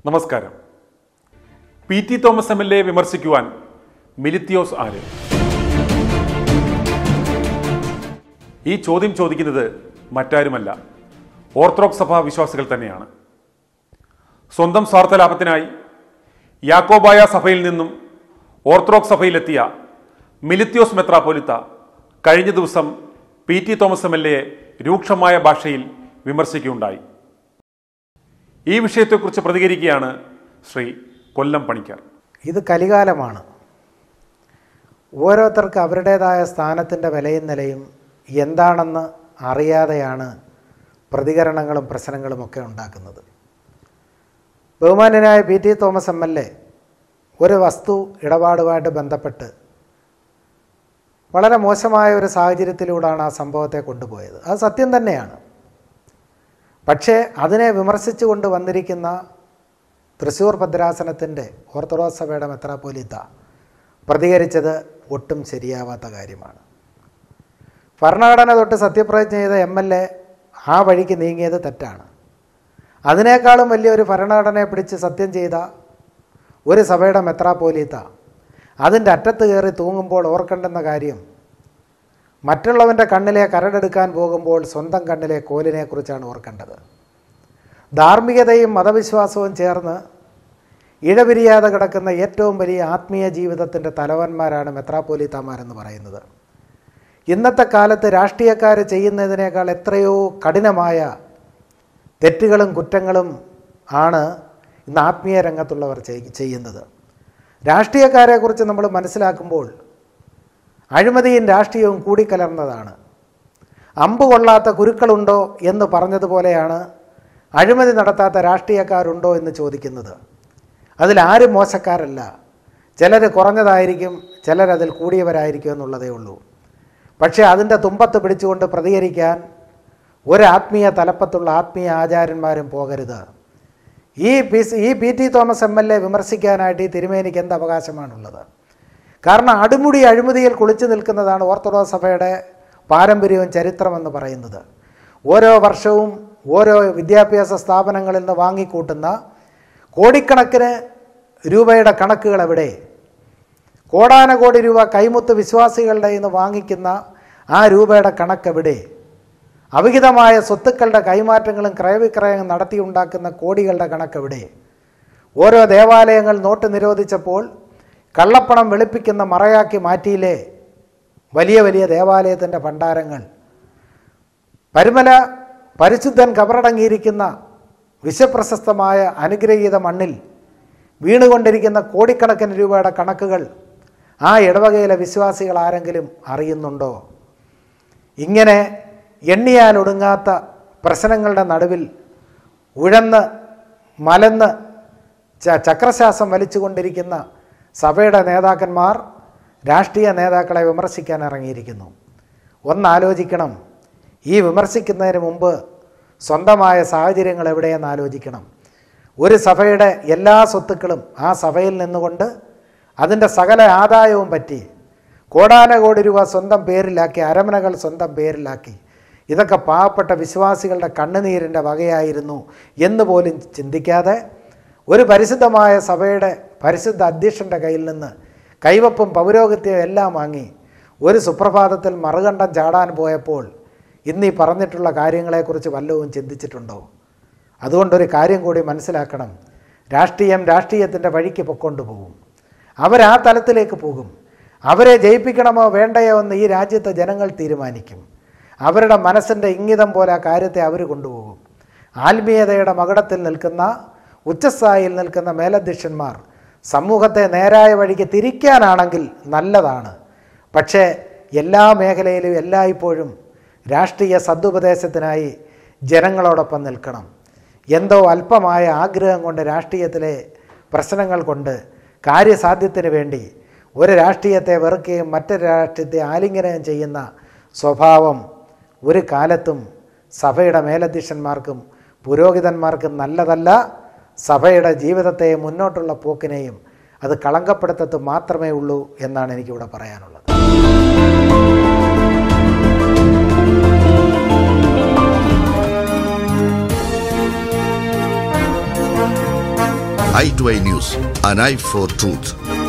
നമസ്കാരം P T Thomas M L A വിമർശിക്കുവാൻ മിലിത്തിയോസ് ആര് ഈ ചോദ്യം ചോദിക്കുന്നത് മറ്റാരുമല്ല ഓർത്തഡോക്സ് സഭാ വിശ്വാസികൾ തന്നെയാണ് സ്വന്തം സ്വാർത്ഥ ലാഭത്തിനായി യാക്കോബായ സഭയിൽ നിന്നും ഓർത്തഡോക്സ് സഭയിലെത്തിയ മിലിത്യോസ് മെത്രാപ്പോലിത്ത കഴിഞ്ഞ ദിവസം P T Thomas M L എയെ രൂക്ഷമായ ഭാഷയിൽ വിമർശിക്കുകയുണ്ടായി ഈ വിഷയത്തെക്കുറിച്ച് പ്രതികരിക്കുകയാണ് ശ്രീ കൊല്ലം പണിക്കർ ഇത് കലികാലമാണ് ഓരോരുത്തർക്ക് അവരുടേതായ സ്ഥാനത്തിൻ്റെ വിലയും നിലയും എന്താണെന്ന് അറിയാതെയാണ് പ്രതികരണങ്ങളും പ്രശ്നങ്ങളുമൊക്കെ ഉണ്ടാക്കുന്നത് ബഹുമാന്യനായ P T Thomas M L A ഒരു വസ്തു ഇടപാടുമായിട്ട് ബന്ധപ്പെട്ട് വളരെ മോശമായ ഒരു സാഹചര്യത്തിലൂടെയാണ് ആ സംഭവത്തെ കൊണ്ടുപോയത് അത് സത്യം തന്നെയാണ് പക്ഷേ അതിനെ വിമർശിച്ചുകൊണ്ട് വന്നിരിക്കുന്ന തൃശ്ശൂർ ഭദ്രാസനത്തിൻ്റെ ഓർത്തഡോക്സ് സഭയുടെ മെത്രാപ്പോലിത്ത പ്രതികരിച്ചത് ഒട്ടും ശരിയാവാത്ത കാര്യമാണ് ഭരണഘടന തൊട്ട് സത്യപ്രതിജ്ഞ ചെയ്ത എം എൽ എ ആ വഴിക്ക് നീങ്ങിയത് തെറ്റാണ് അതിനേക്കാളും വലിയൊരു ഭരണഘടനയെ പിടിച്ച് സത്യം ചെയ്ത ഒരു സഭയുടെ മെത്രാപ്പോലീത്ത അതിൻ്റെ അറ്റത്ത് കയറി തൂങ്ങുമ്പോൾ ഓർക്കേണ്ടുന്ന കാര്യം മറ്റുള്ളവൻ്റെ കണ്ണിലെ കരടെടുക്കാൻ പോകുമ്പോൾ സ്വന്തം കണ്ണിലെ കോലിനെക്കുറിച്ചാണ് ഓർക്കേണ്ടത് ധാർമ്മികതയും മതവിശ്വാസവും ചേർന്ന് ഇഴപിരിയാതെ കിടക്കുന്ന ഏറ്റവും വലിയ ആത്മീയ ജീവിതത്തിൻ്റെ തലവന്മാരാണ് മെത്രാപ്പോലീത്താമാരെന്ന് പറയുന്നത് ഇന്നത്തെ കാലത്ത് രാഷ്ട്രീയക്കാർ ചെയ്യുന്നതിനേക്കാൾ എത്രയോ കഠിനമായ തെറ്റുകളും കുറ്റങ്ങളും ആണ് ഇന്ന് ആത്മീയ രംഗത്തുള്ളവർ ചെയ്- ചെയ്യുന്നത് രാഷ്ട്രീയക്കാരെക്കുറിച്ച് നമ്മൾ മനസ്സിലാക്കുമ്പോൾ അഴിമതിയും രാഷ്ട്രീയവും കൂടിക്കലർന്നതാണ് അമ്പ് കൊള്ളാത്ത കുരുക്കളുണ്ടോ എന്ന് പറഞ്ഞതുപോലെയാണ് അഴിമതി നടത്താത്ത രാഷ്ട്രീയക്കാരുണ്ടോ എന്ന് ചോദിക്കുന്നത് അതിലാരും മോശക്കാരല്ല ചിലർ കുറഞ്ഞതായിരിക്കും ചിലരതിൽ കൂടിയവരായിരിക്കും എന്നുള്ളതേ ഉള്ളൂ പക്ഷേ അതിൻ്റെ തുമ്പത്ത് പിടിച്ചുകൊണ്ട് പ്രതികരിക്കാൻ ഒരു ആത്മീയ തലപ്പത്തുള്ള ആത്മീയ ആചാര്യന്മാരും പോകരുത് ഈ പി സി ഈ P T Thomas M L A വിമർശിക്കാനായിട്ട് ഈ തിരുമേനിക്ക് എന്ത് അവകാശമാണുള്ളത് കാരണം അടിമുടി അഴിമതിയിൽ കുളിച്ചു നിൽക്കുന്നതാണ് ഓർത്തഡോക്സ് സഭയുടെ പാരമ്പര്യവും ചരിത്രമെന്ന് പറയുന്നത് ഓരോ വർഷവും ഓരോ വിദ്യാഭ്യാസ സ്ഥാപനങ്ങളിൽ നിന്ന് വാങ്ങിക്കൂട്ടുന്ന കോടിക്കണക്കിന് രൂപയുടെ കണക്കുകൾ എവിടെ കോടാനകോടി രൂപ കൈമുത്ത് വിശ്വാസികളുടെ നിന്ന് വാങ്ങിക്കുന്ന ആ രൂപയുടെ കണക്കെവിടെ അവിഹിതമായ സ്വത്തുക്കളുടെ കൈമാറ്റങ്ങളും ക്രയവിക്രയങ്ങളും നടത്തിയുണ്ടാക്കുന്ന കോടികളുടെ കണക്കെവിടെ ഓരോ ദേവാലയങ്ങൾ നോട്ട് നിരോധിച്ചപ്പോൾ കള്ളപ്പണം വെളുപ്പിക്കുന്ന മറയാക്കി മാറ്റിയില്ലേ വലിയ വലിയ ദേവാലയത്തിൻ്റെ ഭണ്ഡാരങ്ങൾ പരുമല പരിശുദ്ധൻ കബറടങ്ങിയിരിക്കുന്ന വിശ്വപ്രശസ്തമായ അനുഗ്രഹീത മണ്ണിൽ വീണുകൊണ്ടിരിക്കുന്ന കോടിക്കണക്കിന് രൂപയുടെ കണക്കുകൾ ആ ഇടവകയിലെ വിശ്വാസികൾ ആരെങ്കിലും അറിയുന്നുണ്ടോ ഇങ്ങനെ എണ്ണിയാലൊടുങ്ങാത്ത പ്രശ്നങ്ങളുടെ നടുവിൽ ഉഴന്ന് മലന്ന് ച ചക്രശ്വാസം വലിച്ചുകൊണ്ടിരിക്കുന്ന സഭയുടെ നേതാക്കന്മാർ രാഷ്ട്രീയ നേതാക്കളെ വിമർശിക്കാൻ ഇറങ്ങിയിരിക്കുന്നു ഒന്നാലോചിക്കണം ഈ വിമർശിക്കുന്നതിന് മുമ്പ് സ്വന്തമായ സാഹചര്യങ്ങൾ എവിടെയെന്ന് ആലോചിക്കണം ഒരു സഭയുടെ എല്ലാ സ്വത്തുക്കളും ആ സഭയിൽ നിന്നുകൊണ്ട് അതിൻ്റെ സകല ആദായവും പറ്റി കോടാനകോടി രൂപ സ്വന്തം പേരിലാക്കി അരമനകൾ സ്വന്തം പേരിലാക്കി ഇതൊക്കെ പാവപ്പെട്ട വിശ്വാസികളുടെ കണ്ണുനീരിൻ്റെ വകയായിരുന്നു എന്ന് പോലും ചിന്തിക്കാതെ ഒരു പരിശുദ്ധമായ സഭയുടെ പരിശുദ്ധ അധ്യക്ഷൻ്റെ കയ്യിൽ നിന്ന് കൈവപ്പും പൗരോഹിത്യവും എല്ലാം വാങ്ങി ഒരു സുപ്രഭാതത്തിൽ മറുകണ്ഠം ചാടാൻ പോയപ്പോൾ ഇന്ന് ഈ പറഞ്ഞിട്ടുള്ള കാര്യങ്ങളെക്കുറിച്ച് വല്ലതും ചിന്തിച്ചിട്ടുണ്ടോ അതുകൊണ്ടൊരു കാര്യം കൂടി മനസ്സിലാക്കണം രാഷ്ട്രീയം രാഷ്ട്രീയത്തിൻ്റെ വഴിക്ക് പൊക്കൊണ്ടു പോകും അവരാ തലത്തിലേക്ക് പോകും അവരെ ജയിപ്പിക്കണമോ വേണ്ടയോ എന്ന് ഈ രാജ്യത്തെ ജനങ്ങൾ തീരുമാനിക്കും അവരുടെ മനസ്സിൻ്റെ ഇംഗിതം പോലെ ആ കാര്യത്തെ അവർ കൊണ്ടുപോകും ആത്മീയതയുടെ മകുടത്തിൽ നിൽക്കുന്ന ഉച്ചസ്ഥായിയിൽ നിൽക്കുന്ന മേലധ്യക്ഷന്മാർ സമൂഹത്തെ നേരായ വഴിക്ക് തിരിക്കാനാണെങ്കിൽ നല്ലതാണ് പക്ഷേ എല്ലാ മേഖലയിലും എല്ലായ്പ്പോഴും രാഷ്ട്രീയ സദുപദേശത്തിനായി ജനങ്ങളോടൊപ്പം നിൽക്കണം എന്തോ അല്പമായ ആഗ്രഹം കൊണ്ട് രാഷ്ട്രീയത്തിലെ പ്രശ്നങ്ങൾ കൊണ്ട് കാര്യസാധ്യത്തിന് വേണ്ടി ഒരു രാഷ്ട്രീയത്തെ വെറുക്കുകയും മറ്റൊരു രാഷ്ട്രീയത്തെ ആലിംഗനം ചെയ്യുന്ന സ്വഭാവം ഒരു കാലത്തും സഭയുടെ മേലധ്യക്ഷന്മാർക്കും പുരോഹിതന്മാർക്കും നല്ലതല്ല സഭയുടെ ജീവിതത്തെ മുന്നോട്ടുള്ള പോക്കിനെയും അത് കളങ്കപ്പെടുത്തത്ത് മാത്രമേ ഉള്ളൂ എന്നാണ് എനിക്കിവിടെ പറയാനുള്ളത് eye to eye news, an eye for truth.